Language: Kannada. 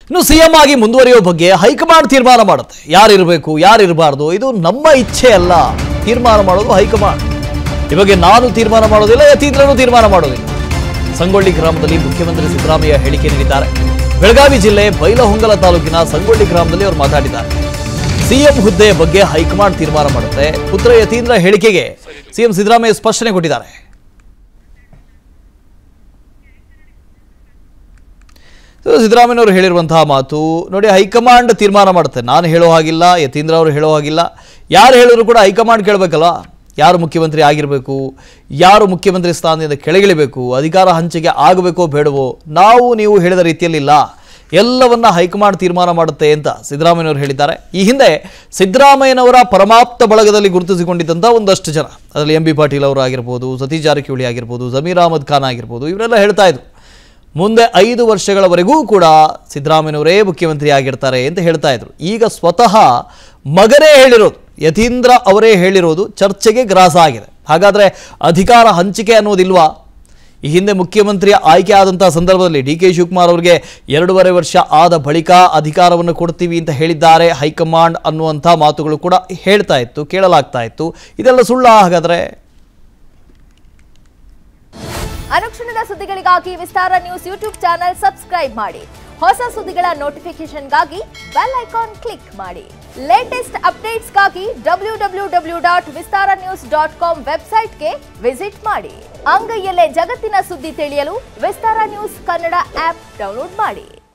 ಇನ್ನು ಸಿಎಂ ಆಗಿ ಮುಂದುವರಿಯೋ ಬಗ್ಗೆ ಹೈಕಮಾಂಡ್ ತೀರ್ಮಾನ ಮಾಡುತ್ತೆ ಯಾರಿರಬೇಕು ಯಾರಿರಬಾರ್ದು ಇದು ನಮ್ಮ ಇಚ್ಛೆ ಅಲ್ಲ ತೀರ್ಮಾನ ಮಾಡೋದು ಹೈಕಮಾಂಡ್ ಈ ಬಗ್ಗೆ ನಾನು ತೀರ್ಮಾನ ಮಾಡೋದಿಲ್ಲ ಯತೀಂದ್ರನು ತೀರ್ಮಾನ ಮಾಡೋದಿಲ್ಲ ಸಂಗೊಳ್ಳಿ ಗ್ರಾಮದಲ್ಲಿ ಮುಖ್ಯಮಂತ್ರಿ ಸಿದ್ದರಾಮಯ್ಯ ಹೇಳಿಕೆ ನೀಡಿದ್ದಾರೆ ಬೆಳಗಾವಿ ಜಿಲ್ಲೆ ಬೈಲಹೊಂಗಲ ತಾಲೂಕಿನ ಸಂಗೊಳ್ಳಿ ಗ್ರಾಮದಲ್ಲಿ ಅವರು ಮಾತಾಡಿದ್ದಾರೆ ಸಿಎಂ ಹುದ್ದೆ ಬಗ್ಗೆ ಹೈಕಮಾಂಡ್ ತೀರ್ಮಾನ ಮಾಡುತ್ತೆ ಪುತ್ರ ಯತೀಂದ್ರ ಹೇಳಿಕೆಗೆ ಸಿಎಂ ಸಿದ್ದರಾಮಯ್ಯ ಸ್ಪಷ್ಟನೆ ಕೊಟ್ಟಿದ್ದಾರೆ ಸೊ ಸಿದ್ದರಾಮಯ್ಯನವರು ಹೇಳಿರುವಂತಹ ಮಾತು ನೋಡಿ ಹೈಕಮಾಂಡ್ ತೀರ್ಮಾನ ಮಾಡುತ್ತೆ ನಾನು ಹೇಳೋ ಹಾಗಿಲ್ಲ ಯತೀಂದ್ರ ಅವರು ಹೇಳೋ ಹಾಗಿಲ್ಲ ಯಾರು ಹೇಳಿದ್ರು ಕೂಡ ಹೈಕಮಾಂಡ್ ಕೇಳಬೇಕಲ್ಲ ಯಾರು ಮುಖ್ಯಮಂತ್ರಿ ಆಗಿರಬೇಕು ಯಾರು ಮುಖ್ಯಮಂತ್ರಿ ಸ್ಥಾನದಿಂದ ಕೆಳಗಿಳಿಬೇಕು ಅಧಿಕಾರ ಹಂಚಿಕೆ ಆಗಬೇಕೋ ಬೇಡವೋ ನಾವು ನೀವು ಹೇಳಿದ ರೀತಿಯಲ್ಲಿಲ್ಲ ಎಲ್ಲವನ್ನ ಹೈಕಮಾಂಡ್ ತೀರ್ಮಾನ ಮಾಡುತ್ತೆ ಅಂತ ಸಿದ್ದರಾಮಯ್ಯನವರು ಹೇಳಿದ್ದಾರೆ ಈ ಹಿಂದೆ ಸಿದ್ದರಾಮಯ್ಯನವರ ಪರಮಾಪ್ತ ಬಳಗದಲ್ಲಿ ಗುರುತಿಸಿಕೊಂಡಿದ್ದಂಥ ಒಂದಷ್ಟು ಜನ ಅದರಲ್ಲಿ ಎಂ ಬಿ ಪಾಟೀಲ್ ಅವರು ಆಗಿರ್ಬೋದು ಸತೀಶ್ ಜಾರಕಿಹೊಳಿ ಆಗಿರ್ಬೋದು ಜಮೀರ್ ಅಹಮದ್ ಖಾನ್ ಆಗಿರ್ಬೋದು ಇವರೆಲ್ಲ ಹೇಳ್ತಾ ಇದ್ರು ಮುಂದೆ ಐದು ವರ್ಷಗಳವರೆಗೂ ಕೂಡ ಸಿದ್ದರಾಮಯ್ಯನವರೇ ಮುಖ್ಯಮಂತ್ರಿ ಆಗಿರ್ತಾರೆ ಅಂತ ಹೇಳ್ತಾ ಇದ್ರು ಈಗ ಸ್ವತಃ ಮಗನೇ ಹೇಳಿರೋದು ಯತೀಂದ್ರ ಅವರೇ ಹೇಳಿರೋದು ಚರ್ಚೆಗೆ ಗ್ರಾಸ ಆಗಿದೆ ಹಾಗಾದ್ರೆ ಅಧಿಕಾರ ಹಂಚಿಕೆ ಅನ್ನೋದಿಲ್ವಾ ಈ ಹಿಂದೆ ಮುಖ್ಯಮಂತ್ರಿ ಆಯ್ಕೆ ಆದಂತಹ ಸಂದರ್ಭದಲ್ಲಿ ಡಿ ಕೆ ಶಿವಕುಮಾರ್ ಅವರಿಗೆ ಎರಡೂವರೆ ವರ್ಷ ಆದ ಬಳಿಕ ಅಧಿಕಾರವನ್ನು ಕೊಡ್ತೀವಿ ಅಂತ ಹೇಳಿದ್ದಾರೆ ಹೈಕಮಾಂಡ್ ಅನ್ನುವಂಥ ಮಾತುಗಳು ಕೂಡ ಹೇಳ್ತಾ ಇತ್ತು ಕೇಳಲಾಗ್ತಾ ಇತ್ತು ಇದೆಲ್ಲ ಸುಳ್ಳ ಹಾಗಾದ್ರೆ ಅನುಕ್ಷಣದ ಸುದ್ದಿಗಳಿಗಾಗಿ Vistara news YouTube channel subscribe ಮಾಡಿ ಹೊಸ ಸುದ್ದಿಗಳ ನೋಟಿಫಿಕೇಶನ್ಗಾಗಿ ಬೆಲ್ ಐಕಾನ್ ಕ್ಲಿಕ್ ಮಾಡಿ ಲೇಟೆಸ್ಟ್ ಅಪ್ಡೇಟ್ಸ್ಗಾಗಿ W W W dot Vistara news dot com ವೆಬ್ಸೈಟ್ಗೆ ವಿಸಿಟ್ ಮಾಡಿ ಅಂಗೈಯಲ್ಲೇ ಜಗತ್ತಿನ ಸುದ್ದಿ ತಿಳಿಯಲು Vistara news Kannada app download ಮಾಡಿ